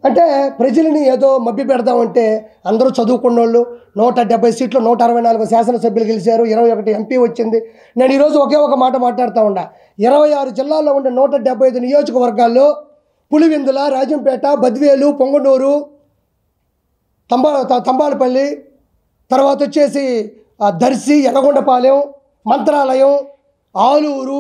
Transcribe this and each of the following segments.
అంటే ప్రజలని ఏదో మభ్య పెడదామంటే అందరూ చదువుకున్న వాళ్ళు నూట డెబ్బై సీట్లు నూట అరవై నాలుగు శాసనసభ్యులు గెలిచారు ఇరవై ఒకటి ఎంపీ వచ్చింది నేను ఈరోజు ఒకే ఒక మాట మాట్లాడుతూ ఉన్నా ఇరవై ఆరు జిల్లాల్లో ఉండే నూట డెబ్బై ఐదు నియోజకవర్గాల్లో పులివెందుల రాజంపేట బద్వేలు పొంగనూరు తంబా త- తంబాలపల్లి తర్వాత వచ్చేసి ఆ, దర్శి ఎర్రగొండపాలెం మంత్రాలయం ఆలూరు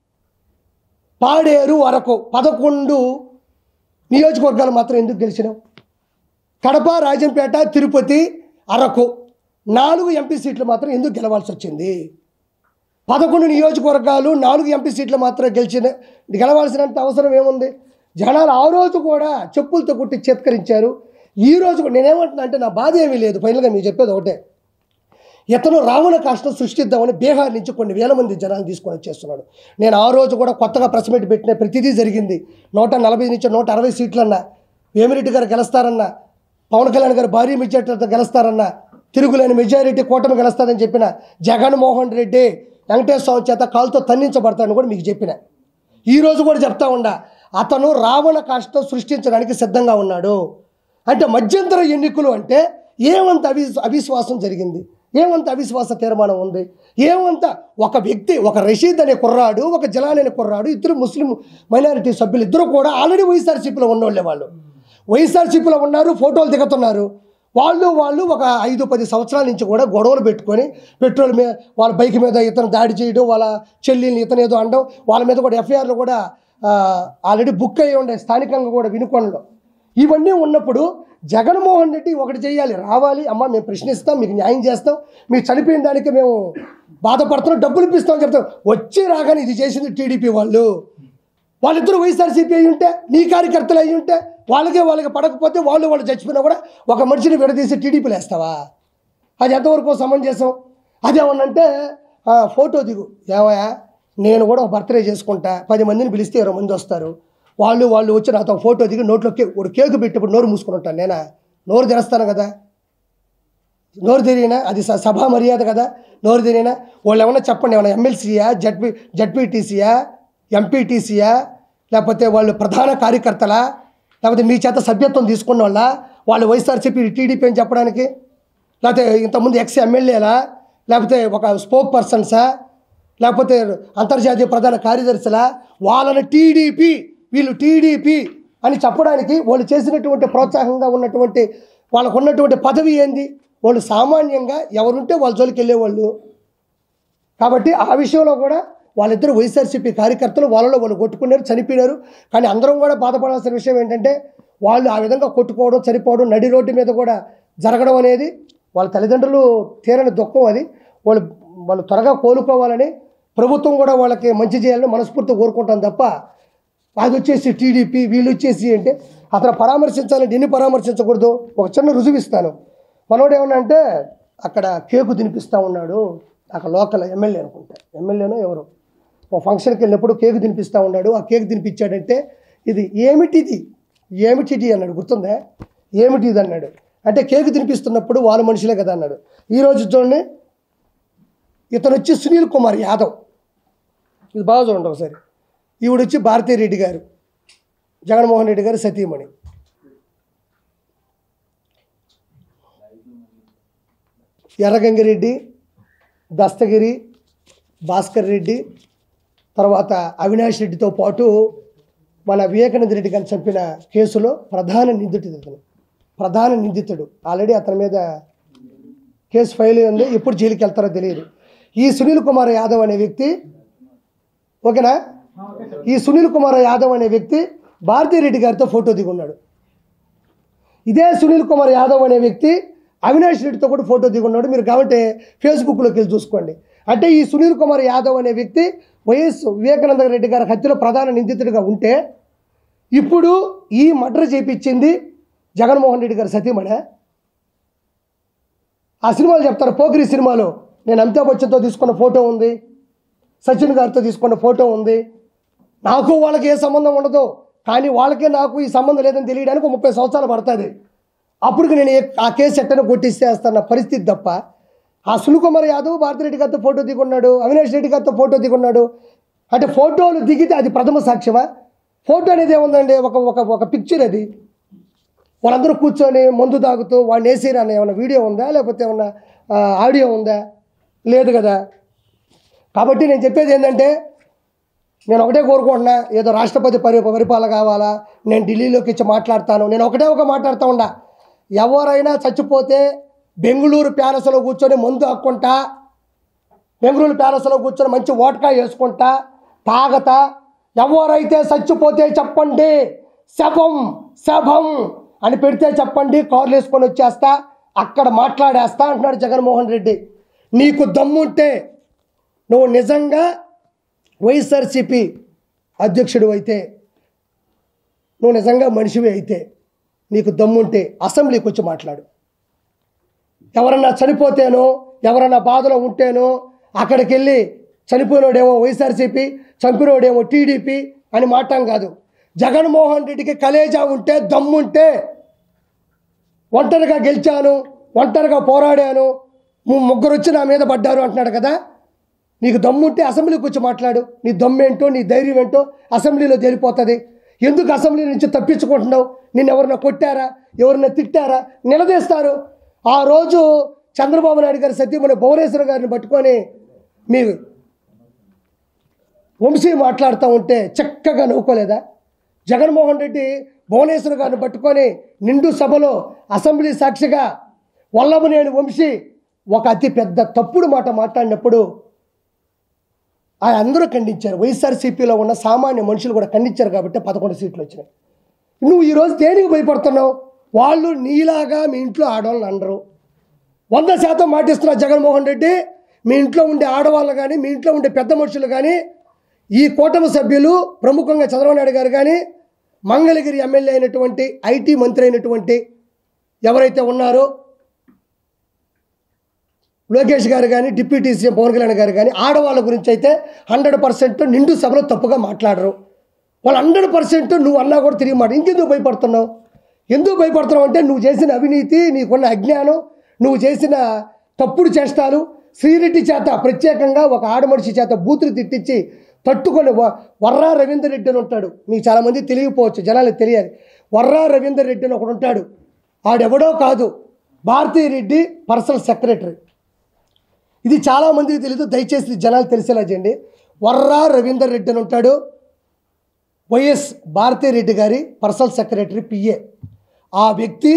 పాడేరు వరకు పదకొండు నియోజకవర్గాలు మాత్రం ఎందుకు గెలిచినాం కడప రాజంపేట తిరుపతి అరకు నాలుగు ఎంపీ సీట్లు మాత్రం ఎందుకు గెలవాల్సి వచ్చింది పదకొండు నియోజకవర్గాలు నాలుగు ఎంపీ సీట్లు మాత్రం గెలిచిన గెలవాల్సినంత అవసరం ఏముంది జనాలు ఆ రోజు కూడా చెప్పులతో కొట్టి చేత్కరించారు ఈ రోజు కూడా నేనేమంటున్నా అంటే నా బాధ ఏమీ లేదు ఫైనల్గా మీకు చెప్పేది ఒకటే ఇతను రావణ కాష్టం సృష్టిద్దామని బీహార్ నుంచి కొన్ని వేల మంది జనాలు తీసుకొని వచ్చేస్తున్నాడు నేను ఆ రోజు కూడా కొత్తగా ప్రెస్ మీట్ పెట్టిన ప్రతిదీ జరిగింది నూట నలభై నుంచి నూట అరవై సీట్లన్నా వేమిరెడ్డి గారు గెలుస్తారన్నా పవన్ కళ్యాణ్ గారు భారీ మెజార్టీతో గెలుస్తారన్నా తిరుగులేని మెజారిటీ కూటమి గెలుస్తారని చెప్పిన జగన్మోహన్ రెడ్డి వెంకటేశ్వర స్వామి చేత కాలుతో తన్నించబడతాడని కూడా మీకు చెప్పిన ఈ రోజు కూడా చెప్తా ఉండా అతను రావణ కాష్టం సృష్టించడానికి సిద్ధంగా ఉన్నాడు అంటే మధ్యంతర ఎన్నికలు అంటే ఏమంత అవి అవిశ్వాసం జరిగింది ఏమంత అవిశ్వాస తీర్మానం ఉంది ఏమంత ఒక వ్యక్తి ఒక రషీద్ అనే కుర్రాడు ఒక జలాన్ అనే కుర్రాడు ఇద్దరు ముస్లిం మైనారిటీ సభ్యులు ఇద్దరు కూడా ఆల్రెడీ వైఎస్ఆర్సీపీలో ఉన్నోళ్ళే వాళ్ళు వైఎస్ఆర్సీపీలో ఉన్నారు ఫోటోలు దిగుతున్నారు వాళ్ళు వాళ్ళు ఒక ఐదు పది సంవత్సరాల నుంచి కూడా గొడవలు పెట్టుకొని పెట్రోల్ మీద వాళ్ళ బైక్ మీద ఇతను దాడి చేయడం వాళ్ళ చెల్లిని ఇతను ఏదో అనడం వాళ్ళ మీద కూడా ఎఫ్ఐఆర్లు కూడా ఆల్రెడీ బుక్ అయ్యి ఉండే స్థానికంగా కూడా వినుకొండలో ఇవన్నీ ఉన్నప్పుడు జగన్మోహన్ రెడ్డి ఒకటి చేయాలి రావాలి అమ్మ మేము ప్రశ్నిస్తాం మీకు న్యాయం చేస్తాం మీరు చనిపోయిన దానికి మేము బాధపడుతున్నాం డబ్బులు ఇప్పిస్తామని చెప్తాం వచ్చి రాగానే ఇది చేసింది టీడీపీ వాళ్ళు వాళ్ళిద్దరూ వైఎస్ఆర్సీపీ అయి ఉంటే నీ కార్యకర్తలు అయి ఉంటే వాళ్ళకే వాళ్ళకి పడకపోతే వాళ్ళు వాళ్ళు చచ్చిపోయినా కూడా ఒక మనిషిని విడదీసి టీడీపీలు వేస్తావా అది ఎంతవరకు సమంజసం అదేమన్నంటే ఆ, ఫోటో దిగు ఏమయ్యా నేను కూడా ఒక బర్త్డే చేసుకుంటా పది మందిని పిలిస్తే ఇరవై మంది వస్తారు వాళ్ళు వాళ్ళు వచ్చి నాతో ఒక ఫోటో దిగి నోట్లో కే ఒక కేకు పెట్టినప్పుడు నోరు మూసుకుని ఉంటాను నేనా నోరు తెరుస్తాను కదా నోరు తెరిగినా అది స- సభా మర్యాద కదా నోరు తెరిగినా వాళ్ళు ఏమన్నా చెప్పండి ఏమన్నా ఎమ్మెల్సీయా జడ్పీ జడ్పీటీసీయా ఎంపీటీసీయా లేకపోతే వాళ్ళు ప్రధాన కార్యకర్తలా లేకపోతే మీ చేత సభ్యత్వం తీసుకున్న వాళ్ళ వాళ్ళు వైఎస్ఆర్సీపీ టీడీపీ అని చెప్పడానికి లేకపోతే ఇంతకుముందు ఎక్స్ ఎమ్మెల్యేలా లేకపోతే ఒక స్పోక్ పర్సన్సా లేకపోతే అంతర్జాతీయ ప్రధాన కార్యదర్శులా వాళ్ళని టీడీపీ వీళ్ళు టీడీపీ అని చెప్పడానికి వాళ్ళు చేసినటువంటి ప్రోత్సాహంగా ఉన్నటువంటి వాళ్ళకు ఉన్నటువంటి పదవి ఏంది వాళ్ళు సామాన్యంగా ఎవరుంటే వాళ్ళ జోలికి వెళ్ళేవాళ్ళు కాబట్టి ఆ విషయంలో కూడా వాళ్ళిద్దరు వైఎస్ఆర్సీపీ కార్యకర్తలు వాళ్ళలో వాళ్ళు కొట్టుకున్నారు చనిపోయినారు కానీ అందరం కూడా బాధపడాల్సిన విషయం ఏంటంటే వాళ్ళు ఆ విధంగా కొట్టుకోవడం చనిపోవడం నడి రోడ్డు మీద కూడా జరగడం అనేది వాళ్ళ తల్లిదండ్రులు తీరని దుఃఖం అది వాళ్ళు వాళ్ళు త్వరగా కోలుకోవాలని ప్రభుత్వం కూడా వాళ్ళకి మంచి చేయాలని మనస్ఫూర్తిగా కోరుకుంటాం తప్ప అది వచ్చేసి టీడీపీ వీళ్ళు వచ్చేసి అంటే అతను పరామర్శించాలంటే ఎన్ని పరామర్శించకూడదు ఒక చిన్న రుజువు ఇస్తాను మనోడు ఏమన్నా అంటే అక్కడ కేకు తినిపిస్తూ ఉన్నాడు అక్కడ లోకల్ ఎమ్మెల్యే అనుకుంటా ఎమ్మెల్యేనో ఎవరు ఓ ఫంక్షన్కి వెళ్ళినప్పుడు కేక్ తినిపిస్తూ ఉన్నాడు ఆ కేక్ తినిపించాడంటే ఇది ఏమిటిది ఏమిటిది అన్నాడు గుర్తుందా ఏమిటిది అన్నాడు అంటే కేక్ తినిపిస్తున్నప్పుడు వాళ్ళ మనుషులే కదా అన్నాడు ఈరోజు చూడండి ఇతను వచ్చి సునీల్ కుమార్ యాదవ్ ఇది బాగా చూడండి ఒకసారి ఈవిడ వచ్చి భారతీ రెడ్డి గారు జగన్మోహన్ రెడ్డి గారు సతీమణి ఎర్రగంగిరెడ్డి దస్తగిరి భాస్కర్ రెడ్డి తర్వాత అవినాష్ రెడ్డితో పాటు మన వివేకానంద రెడ్డి గారిని చంపిన కేసులో ప్రధాన నిందితుడు ఇతను ప్రధాన నిందితుడు ఆల్రెడీ అతని మీద కేసు ఫైల్ ఉంది ఎప్పుడు జైలుకి వెళ్తారో తెలియదు ఈ సునీల్ కుమార్ యాదవ్ అనే వ్యక్తి ఓకేనా ఈ సునీల్ కుమార్ యాదవ్ అనే వ్యక్తి భారతీరెడ్డి గారితో ఫోటో దిగున్నాడు ఇదే సునీల్ కుమార్ యాదవ్ అనే వ్యక్తి అవినాష్ రెడ్డితో కూడా ఫోటో దిగున్నాడు మీరు కాబట్టి ఫేస్బుక్లోకి వెళ్ళి చూసుకోండి అంటే ఈ సునీల్ కుమార్ యాదవ్ అనే వ్యక్తి వైఎస్ వివేకానంద రెడ్డి గారి హత్యలో ప్రధాన నిందితుడిగా ఉంటే ఇప్పుడు ఈ మర్డర్ చేపించింది జగన్మోహన్ రెడ్డి గారి సతీమణి ఆ సినిమాలు చెప్తారు పోకిరి సినిమాలో నేను అమితాబ్ బచ్చన్తో తీసుకున్న ఫోటో ఉంది సచిన్ గారితో తీసుకున్న ఫోటో ఉంది నాకు వాళ్ళకి ఏ సంబంధం ఉండదు కానీ వాళ్ళకే నాకు ఈ సంబంధం లేదని తెలియడానికి ఒక ముప్పై సంవత్సరాలు పడుతుంది అప్పటికి నేను ఏ- ఆ కేసు ఎట్టను కొట్టిస్తేస్తున్న పరిస్థితి తప్ప ఆ సునీకుమార్ యాదవ్ భారతిరెడ్డి గారితో ఫోటో దిగున్నాడు అవినాష్ రెడ్డి గారితో ఫోటో దిగున్నాడు అంటే ఫోటోలు దిగితే అది ప్రథమ సాక్ష్యమా ఫోటో అనేది ఏముందండి ఒక ఒక ఒక పిక్చర్ అది వాళ్ళందరూ కూర్చొని మందు తాగుతూ వాడిని వేసిరన్న ఏమైనా వీడియో ఉందా లేకపోతే ఏమన్నా ఆ, ఆడియో ఉందా లేదు కదా కాబట్టి నేను చెప్పేది ఏంటంటే నేను ఒకటే కోరుకుంటున్నా ఏదో రాష్ట్రపతి పరి పరిపాలన కావాలా నేను ఢిల్లీలోకి ఇచ్చి మాట్లాడతాను నేను ఒకటే ఒక మాట్లాడుతూ ఉండా ఎవరైనా చచ్చిపోతే బెంగళూరు ప్యాలెస్లో కూర్చొని మందు హక్కుంటా బెంగళూరు ప్యాలెస్లో కూర్చొని మంచి ఓటకా వేసుకుంటా తాగతా ఎవరైతే చచ్చిపోతే చెప్పండి శవం శవం అని పెడితే చెప్పండి కార్లు వేసుకొని వచ్చేస్తా అక్కడ మాట్లాడేస్తా అంటున్నాడు జగన్మోహన్ రెడ్డి నీకు దమ్ముంటే నువ్వు నిజంగా వైఎస్ఆర్సిపి అధ్యక్షుడు అయితే నువ్వు నిజంగా మనిషివి అయితే నీకు దమ్ముంటే అసెంబ్లీకి వచ్చి మాట్లాడు ఎవరన్నా చనిపోతేనో ఎవరన్నా బాధలో ఉంటేనో అక్కడికి వెళ్ళి చనిపోయినోడేమో వైఎస్ఆర్సీపీ చంపినోడేమో టీడీపీ అని మాట్లాం కాదు జగన్మోహన్ రెడ్డికి కలేజా ఉంటే దమ్ముంటే ఒంటరిగా గెలిచాను ఒంటరిగా పోరాడాను ము- ముగ్గురు వచ్చి నా మీద పడ్డారు అంటున్నాడు కదా నీకు దమ్ముంటే అసెంబ్లీకి వచ్చి మాట్లాడు నీ దమ్మేంటో నీ ధైర్యం ఏంటో అసెంబ్లీలో తేలిపోతుంది ఎందుకు అసెంబ్లీ నుంచి తప్పించుకుంటున్నావు నిన్ను ఎవరన్నా కొట్టారా ఎవరన్నా తిట్టారా నిలదీస్తారు ఆ రోజు చంద్రబాబు నాయుడు గారి సత్యమని భువనేశ్వర్ గారిని పట్టుకొని మీ వంశీ మాట్లాడుతూ ఉంటే చక్కగా నవ్వుకోలేదా జగన్మోహన్ రెడ్డి భువనేశ్వర్ గారిని పట్టుకొని నిండు సభలో అసెంబ్లీ సాక్షిగా వల్లభనేని వంశీ ఒక అతి పెద్ద తప్పుడు మాట మాట్లాడినప్పుడు ఆ అందరూ ఖండించారు వైఎస్ఆర్సీపీలో ఉన్న సామాన్య మనుషులు కూడా ఖండించారు కాబట్టి పదకొండు సీట్లు వచ్చినాయి నువ్వు ఈరోజు దేనికి భయపడుతున్నావు వాళ్ళు నీలాగా మీ ఇంట్లో ఆడవాళ్ళని అనరు వంద శాతం మాటిస్తున్న జగన్మోహన్ రెడ్డి మీ ఇంట్లో ఉండే ఆడవాళ్ళు కానీ మీ ఇంట్లో ఉండే పెద్ద మనుషులు కానీ ఈ కూటమి సభ్యులు ప్రముఖంగా చంద్రబాబు నాయుడు గారు కానీ మంగళగిరి ఎమ్మెల్యే అయినటువంటి ఐటీ మంత్రి అయినటువంటి ఎవరైతే ఉన్నారో లోకేష్ గారు కానీ డిప్యూటీ సీఎం పవన్ కళ్యాణ్ గారు కానీ ఆడవాళ్ళ గురించి అయితే హండ్రెడ్ పర్సెంట్ నిండు సభలో తప్పుగా మాట్లాడరు వాళ్ళు హండ్రెడ్ పర్సెంట్ నువ్వు అన్నా కూడా తిరిగి మాట ఇంకెందుకు భయపడుతున్నావు ఎందుకు భయపడుతున్నావు అంటే నువ్వు చేసిన అవినీతి నీకున్న అజ్ఞానం నువ్వు చేసిన తప్పుడు చేష్టాలు శ్రీరెడ్డి చేత ప్రత్యేకంగా ఒక ఆడమనిషి చేత బూతులు తిట్టించి తట్టుకొని వ- వర్రా రవీందర్ రెడ్డి అని ఉంటాడు మీకు చాలామంది తెలియకపోవచ్చు జనాలకు తెలియాలి వర్రా రవీందర్ రెడ్డి అని ఒకడు ఉంటాడు ఆడెవడో కాదు భారతీ రెడ్డి పర్సనల్ సెక్రటరీ ఇది చాలామందికి తెలియదు దయచేసి జనాలు తెలిసేలా చేయండి వర్రా రవీందర్ రెడ్డి అని ఉంటాడు వైఎస్ భారతీ రెడ్డి గారి పర్సనల్ సెక్రటరీ పిఏ ఆ వ్యక్తి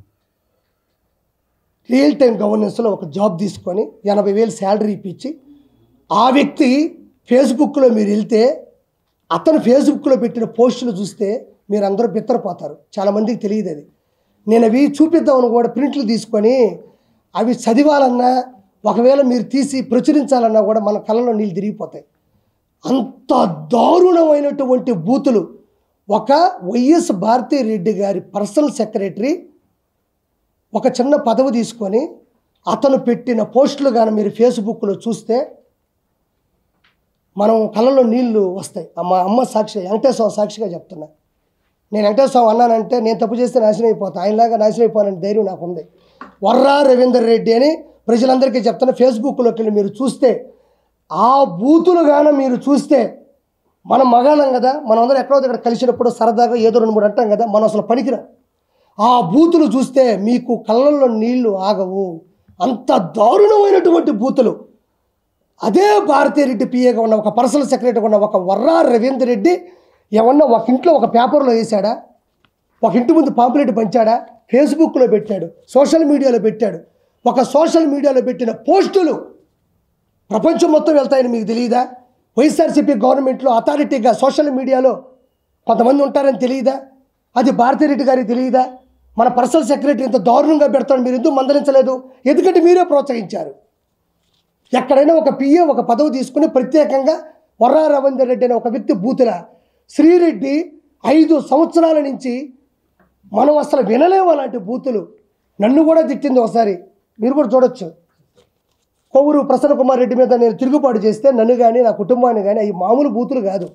రియల్ టైం గవర్నెన్స్లో ఒక జాబ్ తీసుకొని ఎనభై వేలు శాలరీ ఇప్పించి ఆ వ్యక్తి ఫేస్బుక్లో మీరు వెళ్తే అతను ఫేస్బుక్లో పెట్టిన పోస్టులు చూస్తే మీరు అందరూ బిత్తరపోతారు చాలామందికి తెలియదు అది నేను అవి చూపిద్దామని కూడా ప్రింట్లు తీసుకొని అవి చదివాలన్నా ఒకవేళ మీరు తీసి ప్రచురించాలన్నా కూడా మన కళ్ళలో నీళ్ళు తిరిగిపోతాయి అంత దారుణమైనటువంటి బూతులు ఒక వైఎస్ భారతీ రెడ్డి గారి పర్సనల్ సెక్రటరీ ఒక చిన్న పదవి తీసుకొని అతను పెట్టిన పోస్టులు కానీ మీరు ఫేస్బుక్లో చూస్తే మనం కళ్ళలో నీళ్లు వస్తాయి మా అమ్మ సాక్షి వెంకటేశ్వర సాక్షిగా చెప్తున్నా నేను వెంకటేశ్వర అన్నానంటే నేను తప్పు చేస్తే నాశనం అయిపోతాను ఆయనలాగా నాశనం అయిపోవాలని ధైర్యం నాకు ఉంది వర్రా రవీందర్ రెడ్డి అని ప్రజలందరికీ చెప్తున్నా ఫేస్బుక్లోకి వెళ్ళి మీరు చూస్తే ఆ బూతులు గాన మీరు చూస్తే మనం మగాళ్ళం కదా మనం అందరం ఎక్కడో దగ్గర కలిసినప్పుడు సరదాగా ఏదో రెండు మూడు అంటాం కదా మనం అసలు పనికిరా ఆ బూతులు చూస్తే మీకు కళ్ళల్లో నీళ్లు ఆగవు అంత దారుణమైనటువంటి బూతులు అదే భారతీరెడ్డి పిఏగా ఉన్న ఒక పర్సనల్ సెక్రటరీగా ఉన్న ఒక వర్రా రవీందర్ రెడ్డి ఏమన్నా ఒక ఇంట్లో ఒక పేపర్లో వేశాడా ఒక ఇంటి ముందు పాంపులెట్ పంచాడా ఫేస్బుక్లో పెట్టాడు సోషల్ మీడియాలో పెట్టాడు ఒక సోషల్ మీడియాలో పెట్టిన పోస్టులు ప్రపంచం మొత్తం వెళ్తాయని మీకు తెలియదా వైఎస్ఆర్సీపీ గవర్నమెంట్లో అథారిటీగా సోషల్ మీడియాలో కొంతమంది ఉంటారని తెలియదా అది భారతిరెడ్డి గారికి తెలియదా మన పర్సనల్ సెక్రటరీ ఇంత దారుణంగా పెడతాడు మీరు ఎందుకు మందలించలేదు ఎందుకంటే మీరే ప్రోత్సహించారు ఎక్కడైనా ఒక పిఏ ఒక పదవి తీసుకుని ప్రత్యేకంగా వర్రా రవీందర్ రెడ్డి అనే ఒక వ్యక్తి బూతుల శ్రీరెడ్డి ఐదు సంవత్సరాల నుంచి మనం అసలు వినలేము అలాంటి బూతులు నన్ను కూడా తిట్టింది ఒకసారి మీరు కూడా చూడొచ్చు కొవ్వూరు ప్రసన్న కుమార్ రెడ్డి మీద నేను తిరుగుబాటు చేస్తే నన్ను కానీ నా కుటుంబాన్ని కానీ అవి మామూలు బూతులు కాదు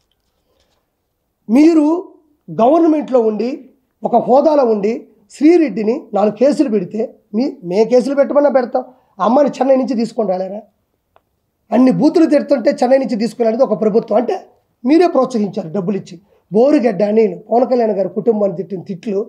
మీరు గవర్నమెంట్లో ఉండి ఒక హోదాలో ఉండి శ్రీరెడ్డిని నాలుగు కేసులు పెడితే మీ మే కేసులు పెట్టమన్నా పెడతాం ఆ అమ్మాయిని చెన్నై నుంచి తీసుకొని రాలేరా అన్ని బూతులు తిడుతుంటే చెన్నై నుంచి తీసుకునేది ఒక ప్రభుత్వం అంటే మీరే ప్రోత్సహించారు డబ్బులు ఇచ్చి బోరుగడ్డ అని పవన్ కళ్యాణ్ గారి కుటుంబాన్ని తిట్టిన తిట్లు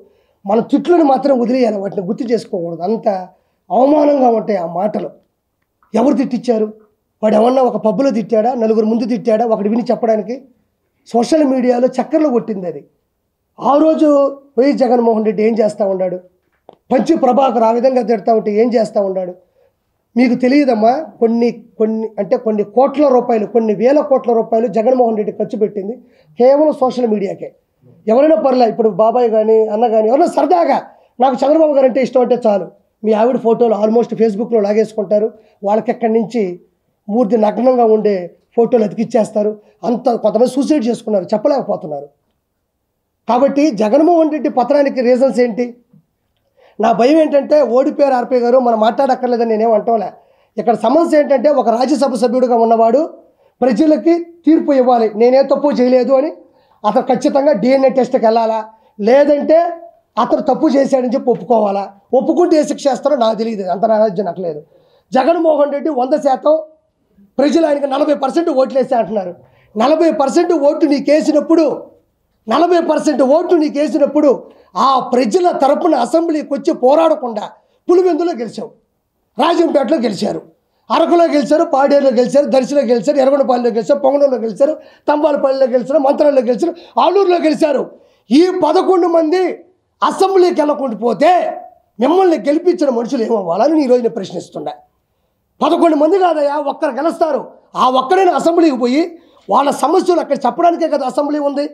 మన తిట్లను మాత్రం వదిలేయాలి వాటిని గుర్తు చేసుకోకూడదు అంత అవమానంగా ఉంటాయి ఆ మాటలు ఎవరు తిట్టించారు వాడు ఏమన్నా ఒక పబ్బులో తిట్టాడా నలుగురు ముందు తిట్టాడా ఒకటి విని చెప్పడానికి సోషల్ మీడియాలో చక్కర్లు కొట్టింది అది ఆ రోజు వైఎస్ జగన్మోహన్ రెడ్డి ఏం చేస్తూ ఉన్నాడు పంచి ప్రభాకర్ ఆ విధంగా తిడతా ఉంటే ఏం చేస్తూ ఉన్నాడు మీకు తెలియదమ్మా కొన్ని కొన్ని అంటే కొన్ని కోట్ల రూపాయలు కొన్ని వేల కోట్ల రూపాయలు జగన్మోహన్ రెడ్డి ఖర్చు పెట్టింది కేవలం సోషల్ మీడియాకే ఎవరైనా పర్లే ఇప్పుడు బాబాయ్ కానీ అన్న కానీ ఎవరైనా సరదాగా నాకు చంద్రబాబు గారు అంటే ఇష్టం అంటే చాలు మీ ఆవిడ ఫోటోలు ఆల్మోస్ట్ ఫేస్బుక్లో లాగేసుకుంటారు వాళ్ళకి ఎక్కడి నుంచి మూర్తి నగ్నంగా ఉండే ఫోటోలు అతికిచ్చేస్తారు అంత కొంతమంది సూసైడ్ చేసుకున్నారు చెప్పలేకపోతున్నారు కాబట్టి జగన్మోహన్ రెడ్డి పత్రానికి రీజన్స్ ఏంటి నా భయం ఏంటంటే ఓడిపోయారు ఆర్పీ గారు మనం మాట్లాడక్కర్లేదని నేనేం అంటోలే ఇక్కడ సమస్య ఏంటంటే ఒక రాజ్యసభ సభ్యుడిగా ఉన్నవాడు ప్రజలకి తీర్పు ఇవ్వాలి నేనే తప్పు చేయలేదు అని అతను ఖచ్చితంగా డిఎన్ఏ టెస్ట్కి వెళ్ళాలా లేదంటే అతను తప్పు చేశాడని చెప్పి ఒప్పుకోవాలా ఒప్పుకుంటే ఏ శిక్ష వేస్తారో నాకు తెలియదు అంత రాజ్యం నాకు లేదు జగన్మోహన్ రెడ్డి వంద శాతం ప్రజలు ఆయనకి నలభై పర్సెంట్ ఓట్లేసి అంటున్నారు నలభై పర్సెంట్ ఓటు నీకేసినప్పుడు నలభై పర్సెంట్ ఓటు నీకు వేసినప్పుడు ఆ ప్రజల తరపున అసెంబ్లీకి వచ్చి పోరాడకుండా పులివెందులో గెలిచావు రాజంపేటలో గెలిచారు అరకులో గెలిచారు పాడేరులో గెలిచారు దర్శిలో గెలిచారు ఎర్రగొండపల్లిలో గెలిచారు పొంగనూరులో గెలిచారు తంబాలపల్లిలో గెలిచారు మంత్రాల్లో గెలిచారు ఆలూరులో గెలిచారు ఈ పదకొండు మంది అసెంబ్లీకి వెళ్ళకుండా పోతే మిమ్మల్ని గెలిపించిన మనుషులు ఏమవ్వాలని ఈ రోజు నేను ప్రశ్నిస్తున్నా పదకొండు మంది కాదయ్యా ఒక్కరు గెలుస్తారు ఆ ఒక్కడైనా అసెంబ్లీకి పోయి వాళ్ళ సమస్యలు అక్కడ చెప్పడానికే కదా అసెంబ్లీ ఉంది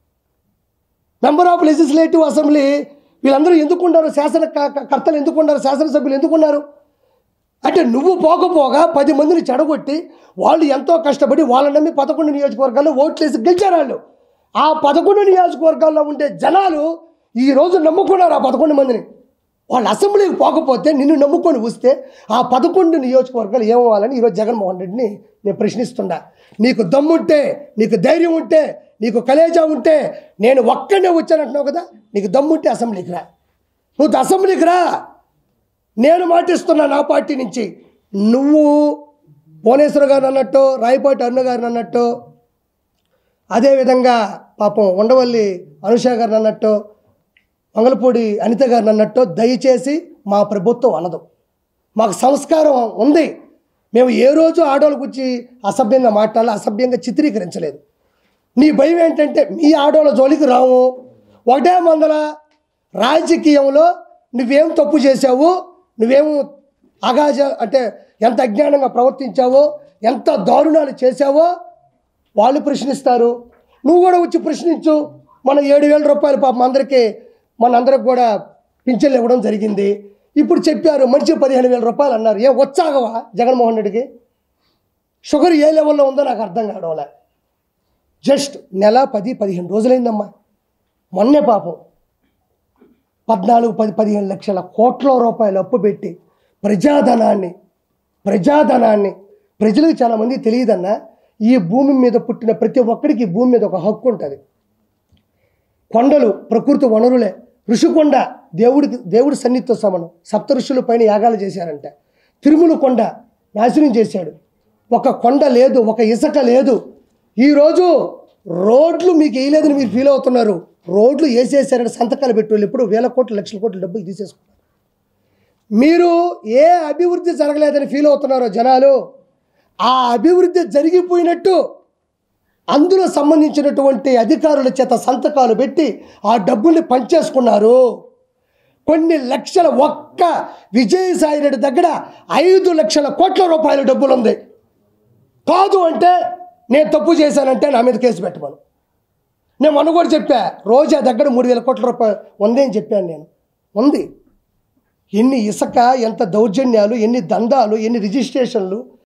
మెంబర్ ఆఫ్ లెజిస్లేటివ్ అసెంబ్లీ వీళ్ళందరూ ఎందుకున్నారు శాసన క- క- కర్తలు ఎందుకున్నారు శాసనసభ్యులు ఎందుకున్నారు అంటే నువ్వు పోకపోగా పది మందిని చెడగొట్టి వాళ్ళు ఎంతో కష్టపడి వాళ్ళని నమ్మి పదకొండు నియోజకవర్గాల్లో ఓట్లేసి గెలిచారు వాళ్ళు ఆ పదకొండు నియోజకవర్గాల్లో ఉండే జనాలు ఈ రోజు నమ్ముకున్నారు ఆ పదకొండు మందిని వాళ్ళు అసెంబ్లీకి పోకపోతే నిన్ను నమ్ముకొని వస్తే ఆ పదకొండు నియోజకవర్గాలు ఏమవ్వాలని ఈరోజు జగన్మోహన్ రెడ్డిని నేను ప్రశ్నిస్తున్నా నీకు దమ్ముంటే నీకు ధైర్యం ఉంటే నీకు కలేజా ఉంటే నేను ఒక్కడనే వచ్చానంటున్నావు కదా నీకు దమ్ముంటే అసెంబ్లీకి రా నువ్వు అసెంబ్లీకి రా నేను మాటిస్తున్నా నా పార్టీ నుంచి నువ్వు భువనేశ్వర్ గారు అన్నట్టు రాయపాటి అరుణ గారిని అన్నట్టు అదేవిధంగా పాపం ఉండవల్లి అనుష గారిని అన్నట్టు మంగళపూడి అనిత గారిని అన్నట్టు దయచేసి మా ప్రభుత్వం అనదు మాకు సంస్కారం ఉంది మేము ఏ రోజు ఆడవాళ్ళ గురించి అసభ్యంగా మాట్లాడాలి అసభ్యంగా చిత్రీకరించలేదు నీ భయం ఏంటంటే మీ ఆడవాళ్ళ జోలికి రాము ఒకటే మందల రాజకీయంలో నువ్వేం తప్పు చేశావు నువ్వేం అగాజ అంటే ఎంత అజ్ఞానంగా ప్రవర్తించావో ఎంత దారుణాలు చేశావో వాళ్ళు ప్రశ్నిస్తారు నువ్వు కూడా వచ్చి ప్రశ్నించు మన ఏడు వేల రూపాయలు పాపం అందరికీ మన అందరికి కూడా పింఛన్లు ఇవ్వడం జరిగింది ఇప్పుడు చెప్పారు మనిషి పదిహేను వేల రూపాయలు అన్నారు ఏ వచ్చాగవా జగన్మోహన్ రెడ్డికి షుగర్ ఏ లెవెల్లో ఉందో నాకు అర్థం కావడంలే జస్ట్ నెల పది పదిహేను రోజులైందమ్మా మొన్నే పాపం పద్నాలుగు పది పదిహేను లక్షల కోట్ల రూపాయలు అప్పు పెట్టి ప్రజాధనాన్ని ప్రజాధనాన్ని ప్రజలకు చాలామంది తెలియదన్నా ఈ భూమి మీద పుట్టిన ప్రతి ఒక్కడికి ఈ భూమి మీద ఒక హక్కు ఉంటుంది కొండలు ప్రకృతి వనరులే ఋషికొండ దేవుడికి దేవుడి సన్నిధితో సమానం సప్త ఋషుల పైన యాగాలు చేశారంట తిరుమల కొండ నాశనం చేశాడు ఒక కొండ లేదు ఒక ఇసుక లేదు ఈరోజు రోడ్లు మీకు వేయలేదని మీరు ఫీల్ అవుతున్నారు రోడ్లు వేసేసారని సంతకాలు పెట్టి వాళ్ళు ఎప్పుడు వేల కోట్లు లక్షల కోట్లు డబ్బులు తీసేసుకున్నారు మీరు ఏ అభివృద్ధి జరగలేదని ఫీల్ అవుతున్నారో జనాలు ఆ అభివృద్ధి జరిగిపోయినట్టు అందులో సంబంధించినటువంటి అధికారుల చేత సంతకాలు పెట్టి ఆ డబ్బుల్ని పంచేసుకున్నారు కొన్ని లక్షల ఒక్క విజయసాయి రెడ్డి దగ్గర ఐదు లక్షల కోట్ల రూపాయల డబ్బులు ఉంది కాదు అంటే నేను తప్పు చేశానంటే నా మీద కేసు పెట్టమను నేను మొన్న కూడా చెప్పా రోజా దగ్గర మూడు వేల కోట్ల రూపాయలు ఉంది అని చెప్పాను నేను ఉంది ఎన్ని ఇసుక ఎంత దౌర్జన్యాలు ఎన్ని దందాలు ఎన్ని రిజిస్ట్రేషన్లు